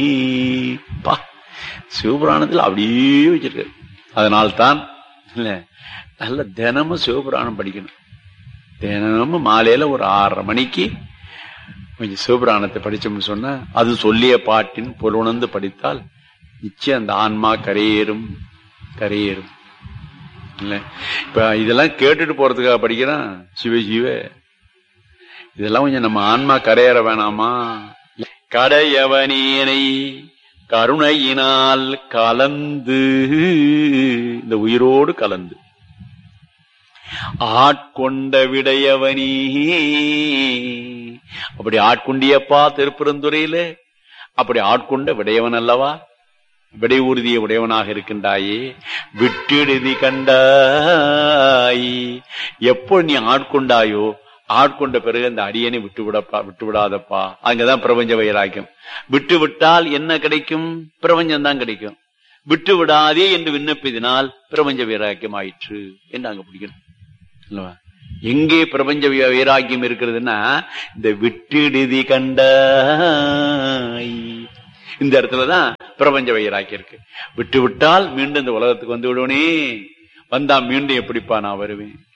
பா சிவபுராணத்தில் அப்படியே வச்சிருக்காரு அதனால்தான் இல்ல நல்ல தினமும் சிவபுராணம் படிக்கணும் தினமும் மாலையில ஒரு ஆறரை மணிக்கு கொஞ்சம் சிவபுராணத்தை படிச்சோம்னு சொன்னா அது சொல்லிய பாட்டின் பொருணர்ந்து படித்தால் நிச்சயம் அந்த ஆன்மா கரையேறும் கரையேறும் இல்ல இப்ப இதெல்லாம் கேட்டுட்டு போறதுக்காக படிக்கிறான் சிவ சிவ இதெல்லாம் கொஞ்சம் நம்ம ஆன்மா கரையேற வேணாமா கடையவனேனை கருணையினால் கலந்து இந்த உயிரோடு கலந்து ஆட்கொண்ட விடையவனே அப்படி ஆட்கொண்டியப்பா திருப்பெருந்துறையில அப்படி ஆட்கொண்ட விடையவன் அல்லவா விடை உறுதிய உடையவனாக இருக்கின்றாயே விட்டெழுதி கண்டாய் எப்போ நீ ஆட்கொண்டாயோ ஆட்கொண்ட பிறகு அந்த அடியனை விட்டு விடப்பா விட்டு விடாதப்பா அங்கதான் பிரபஞ்ச வைராக்கியம் விட்டு விட்டால் என்ன கிடைக்கும் பிரபஞ்சம் தான் கிடைக்கும் விட்டு விடாதே என்று விண்ணப்பிதினால் பிரபஞ்ச வைராக்கியம் ஆயிற்று என்று அங்க பிடிக்கணும் அல்லவா எங்கே பிரபஞ்ச வி- வைராக்கியம் இருக்கிறதுன்னா இந்த விட்டுடுதி கண்டாய் இந்த இடத்துலதான் பிரபஞ்ச வைராக்கியம் இருக்கு விட்டு விட்டால் மீண்டும் இந்த உலகத்துக்கு வந்து விடுவனே வந்தா மீண்டும் எப்படிப்பா நான் வருவேன்